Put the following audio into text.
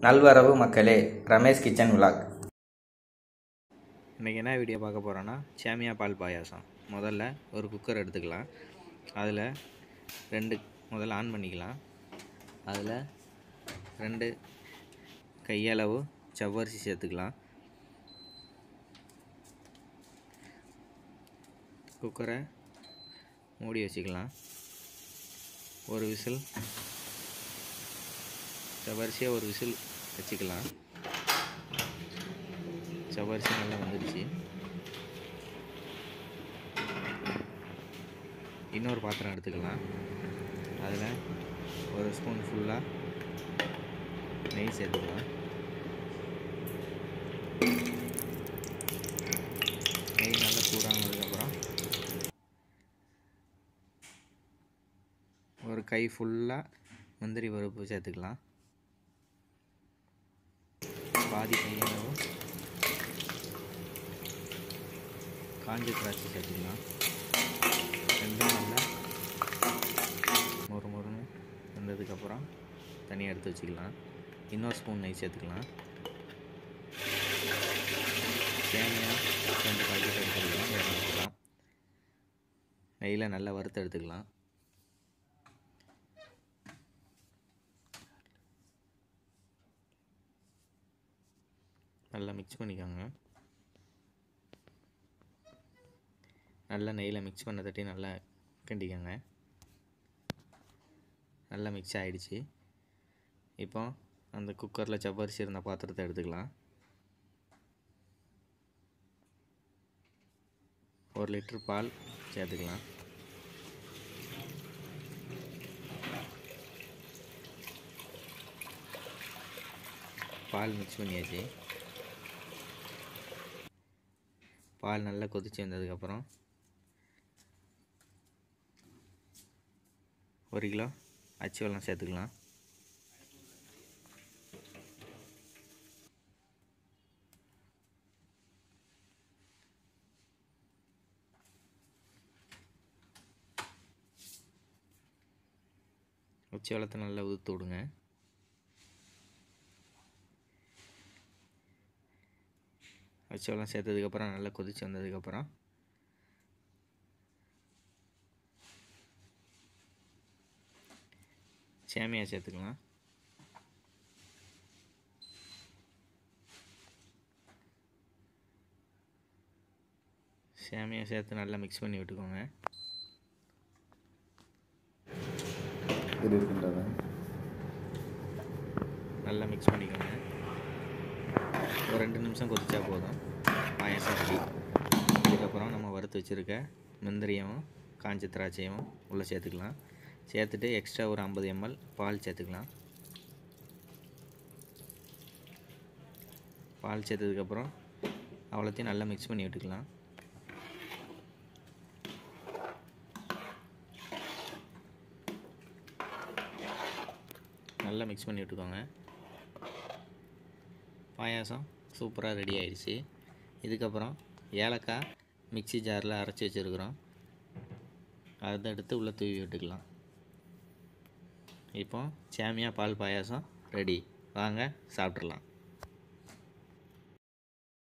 நல்வரவு மக்களே Ramesh kitchen vlog இன்றைக்கி என்ன வீடியோ பார்க்க போகிறோன்னா சேமியா பால் பாயாசம் முதல்ல ஒரு குக்கர் எடுத்துக்கலாம் அதில் ரெண்டு முதல்ல ஆன் பண்ணிக்கலாம் அதில் ரெண்டு கையளவு செவ்வரிசி சேர்த்துக்கலாம் குக்கரை மூடி வச்சுக்கலாம் ஒரு விசில் செவ்வரிசியாக ஒரு விசில் வச்சுக்கலாம் செவ்வரிசி நல்லா வந்துடுச்சு இன்னொரு பாத்திரம் எடுத்துக்கலாம் அதில் ஒரு ஸ்பூன் ஃபுல்லாக நெய் சேர்த்துக்கலாம் நெய் நல்லா சூடானதுக்கப்புறம் ஒரு கை ஃபுல்லாக முந்திரி பருப்பு சேர்த்துக்கலாம் பாதி கையளவு காஞ்ச திராட்சை சேர்த்துக்கலாம் ரெண்டும் நல்லா மொறு மொறுன்னு வந்ததுக்கப்புறம் தனியாக எடுத்து வச்சுக்கலாம் இன்னொரு ஸ்பூன் நெய் சேர்த்துக்கலாம் தேங்காய் ரெண்டு பாக்கெட் எடுத்துக்கலாம் எடுத்துக்கலாம் நெய்யில் நல்லா வறுத்து எடுத்துக்கலாம் நல்லா மிக்ஸ் பண்ணிக்கோங்க நல்லா நெய்யில் மிக்ஸ் பண்ண தட்டி நல்லா கிண்டிக்கோங்க நல்லா மிக்ஸ் ஆகிடுச்சு இப்போ அந்த குக்கரில் செவ்வரிசி இருந்த பாத்திரத்தை எடுத்துக்கலாம் ஒரு லிட்டர் பால் சேர்த்துக்கலாம் பால் மிக்ஸ் பண்ணியாச்சு பால் நல்லா கொதிச்சு வந்ததுக்கப்புறம் ஒரு கிலோ அச்சு வெல்லம் சேர்த்துக்கலாம் அச்சு வெள்ளத்தை நல்லா உதுத்து விடுங்க அச்சு வெல்லம் சேர்த்ததுக்கப்புறம் நல்லா கொதிச்சு வந்ததுக்கப்புறம் சேமியா சேர்த்துக்கலாம் சேமியா சேர்த்து நல்லா மிக்ஸ் பண்ணி விட்டுக்கோங்க நல்லா மிக்ஸ் பண்ணிக்கோங்க ஒரு ரெண்டு நிமிஷம் கொதிச்சா போதும் பாயாசம் ரெடி இதுக்கப்புறம் நம்ம வறுத்து வச்சுருக்க முந்திரியும் காஞ்ச திராட்சையும் உள்ளே சேர்த்துக்கலாம் சேர்த்துட்டு எக்ஸ்ட்ரா ஒரு ஐம்பது எம்எல் பால் சேர்த்துக்கலாம் பால் சேர்த்ததுக்கப்புறம் அவ்வளோத்தையும் நல்லா மிக்ஸ் பண்ணி விட்டுக்கலாம் நல்லா மிக்ஸ் பண்ணி விட்டுக்கோங்க பாயாசம் சூப்பராக ரெடி ஆயிடுச்சு இதுக்கப்புறம் ஏலக்காய் மிக்ஸி ஜாரில் அரைச்சி வச்சுருக்குறோம் அதை எடுத்து உள்ளே தூவி விட்டுக்கலாம் இப்போ சேமியா பால் பாயாசம் ரெடி வாங்க சாப்பிட்றலாம்